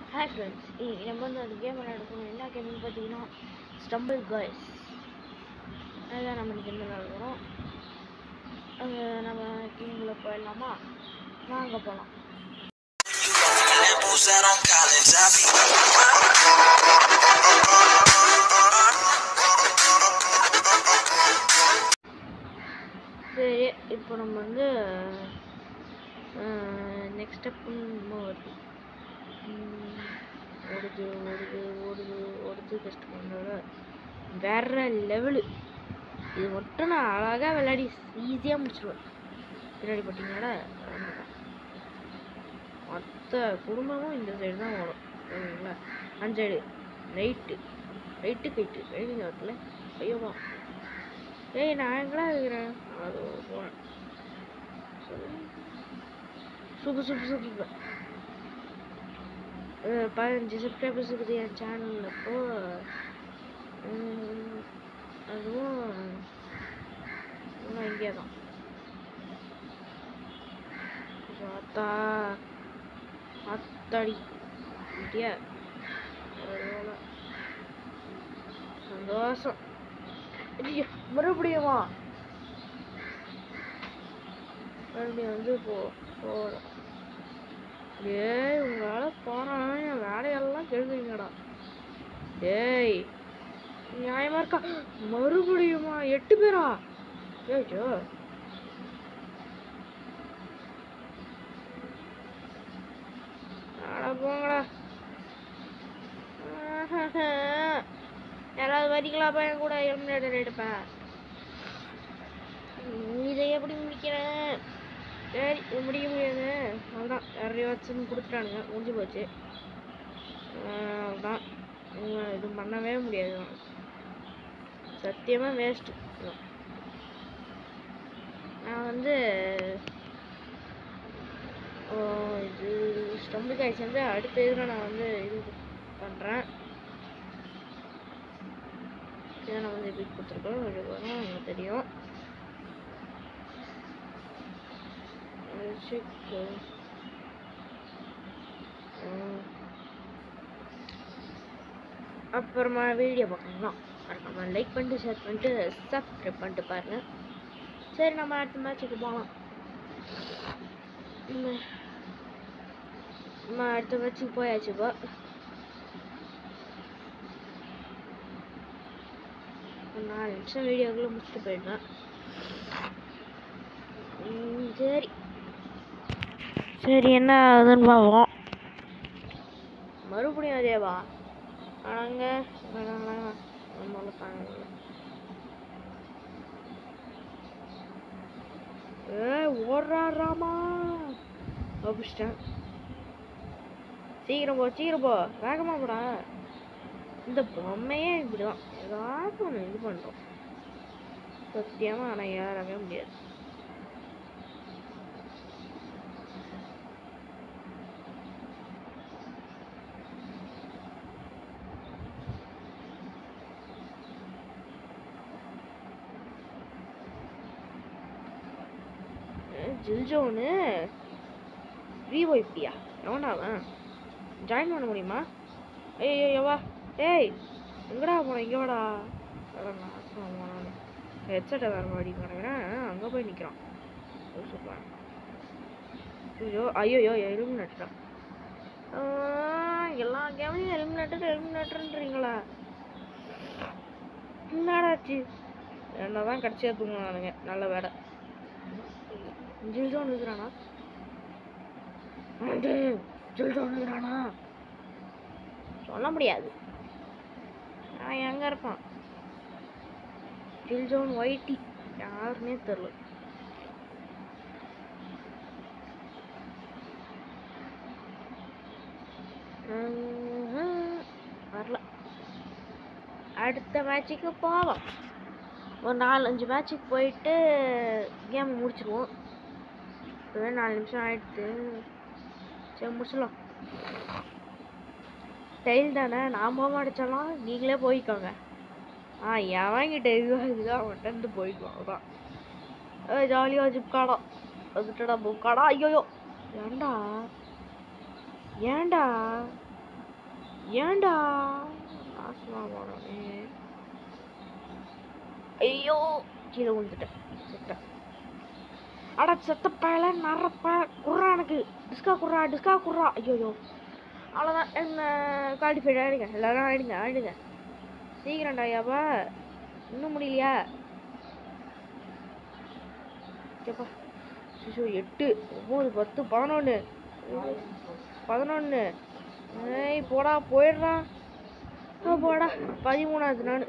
Hi friends நம்ம வந்து அந்த கேம் விளையாட போகிறோம் என்ன கேம்னு பார்த்தீங்கன்னா ஸ்டம்பிள் காய்ஸ் அதுதான் நம்ம இந்த விளையாட போகிறோம் அது நம்ம கேமில் போயிடலாமா வாங்க போகலாம் Nipples out on Collins, I be. சரி இப்போ நம்ம வந்து நெக்ஸ்ட் ஸ்டெப் வருது உம், ஓடுது ஓடுது ஓடுது ஓடுது கஷ்டப்பட வேற லெவலு இது மட்டும் நான் அழகாக விளையாடி ஈஸியாக முடிச்சிடுவேன் பின்னாடி பார்த்தீங்களா மொத்த குடும்பமும் இந்த சைடு தான் ஓடும் சரிங்களா அந்த சைடு ரைட்டு ரைட்டு கைட்டு ரைட்டு வரல ஐயோவா ஏய் நான் எங்கடா இருக்கிறேன் அது போகிறேன் சூப்பர் சூப்பர் சூப்பர் அஹ் பதினஞ்சு சப்ஸ்கிரைபர்ஸ் இருக்குது என் சேனலில் இப்போ உம், அதுவும் இன்னும் இங்கே தான் பார்த்தா அத்தாடி இந்தியா பரவாயில்ல. சந்தோஷம் ஐயோ, மறுபடியுமா மறுபடியும் வந்து போ போகிறோம் டேய் உங்களால் போகிறான் என் வேலையெல்லாம் கெடுக்குறீங்கடா டேய் நியாயமா இருக்கா மறுபடியுமா எட்டு பேரா ஏச்சோ அட போங்கடா யாராவது வரீங்களாப்பா என் கூட எலிமினேட்டர் எடுப்பேன் இதை எப்படி முடிக்கிறேன் சரி இது முடிக்க முடியாது அவ்வளோதான் யாரையோ வச்சுன்னு கொடுத்துட்டானுங்க முடிஞ்சு போச்சு ஆஹ் அவ்வளோதான் இவன் இது பண்ணவே முடியாது சத்தியமாக வேஸ்ட்டு நான் வந்து ஓ, இது ஸ்டம்பு காய்ச்சி வந்து அடுத்த இதில் நான் வந்து இது பண்ணுறேன் இதை நான் வந்து எப்படி கொடுத்துருக்கோம் கொஞ்சம் வரும் உங்களுக்கு தெரியும் Music, ம். அப்புறமா வீடியோ பார்க்கலாம் மறக்காம லைக் பண்ணிட்டு ஷேர் பண்ணிட்டு சப்ஸ்கிரைப் பண்ணிட்டு பாருங்க சரி நம்ம அடுத்த மேட்சுக்கு போகலாம் ம். நம்ம அடுத்த மேட்சுக்கு போயாச்சு இப்போ ஒரு நாலு நிமிஷம் வீடியோக்குள்ளே முடிச்சுட்டு போயிடலாம் ம், சரி சரி என்ன ஆகுதுன்னு பார்ப்போம் மறுபடியும் அதேவா ஆனாங்க வேணாம் வேணாம் நம்மளால தாங்க முடியல. ஏய் ஓடுறாராமா தப்பிச்சிட்டேன் சீக்கிரம் போ சீக்கிரம் போ வேகமா போடா இந்த பொம்மையே இப்படிதான் ஏதாவது ஒன்று இது பண்ணுறோம் சத்தியமா ஆனால் ஏறவே முடியாது ஜில்ஜோனு விவோ இப்படியா எவன்டா அவன் ஜாயின் பண்ண முடியுமா ஐயோ எவா ஏய் எங்கடா போன இங்கே வாடா ஹெட்செட்டை வேறு மாடி கிடக்குறேன் அங்கே போய் நிற்கிறான் சூப்பர் ஐயோ ஐயோ எலும்பு நட்டுறான் எல்லா கேம்லையும் எலும்பு நட்டு எலும்பு நட்டுன்றீங்களா என்னடாச்சு என்ன தான் கடைசியாக தூங்கினானுங்க நல்ல வேலை ஜில்ஜோன் இருக்கிறானா வந்து ஜில்ஜோன் இருக்கிறானா சொல்ல முடியாது அவன் எங்க இருப்பான் ஜில்ஜோன் ஒயிட்டி யாருன்னே தெரில வரல அடுத்த மேட்சுக்கு போவோம் ஒரு நாலஞ்சு மேட்சுக்கு போயிட்டு கேம் முடிச்சிருவோம் இப்போவே நாலு நிமிஷம் ஆயிடுச்சு சரி முடிச்சிடலாம் டெய்ல் தானே நான் போக மாட்டேச்சாலும் நீங்களே போய்க்கோங்க ஆ எவன்கிட்ட இதுவாக இருக்குதோ அவன்கிட்ட இருந்து போய்க்குவோம் அதான் ஏ ஜாலியாக ஜிப்காடா வந்துட்டடா புக்காடா ஐயோயோ ஏன்டா ஏன்டா ஏன்டா நாசமா போனே ஐயோ கீழே விழுந்துட்டேன் செத்தேன் அட செத்த பயல நரப்ப குர்ரா எனக்கு டிஸ்கா குர்ரா டிஸ்கா குர்ரா ஐயோ அவ்வளோதான் என்ன குவாலிஃபைட் ஆகிடுங்க எல்லாரும் ஆயிடுங்க ஆயிடுங்க சீக்கிரம்டா ஐயாப்பா இன்னும் முடியலையா கேப்பா சிசு எட்டு ஒம்பது பத்து பதினொன்று பதினொன்று ஏய் போடா போயிடுறான் ஆ, போடா பதிமூணாவது நான்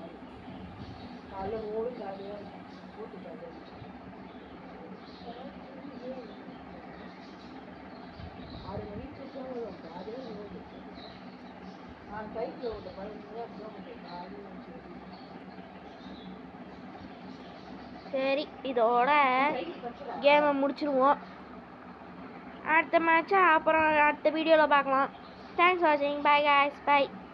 சரி இதோட கேமை முடிச்சிருவோம் அடுத்த மேட்சை அப்புறம் அடுத்த வீடியோவில் பார்க்கலாம் தேங்க்ஸ் வாட்சிங் பை guys பை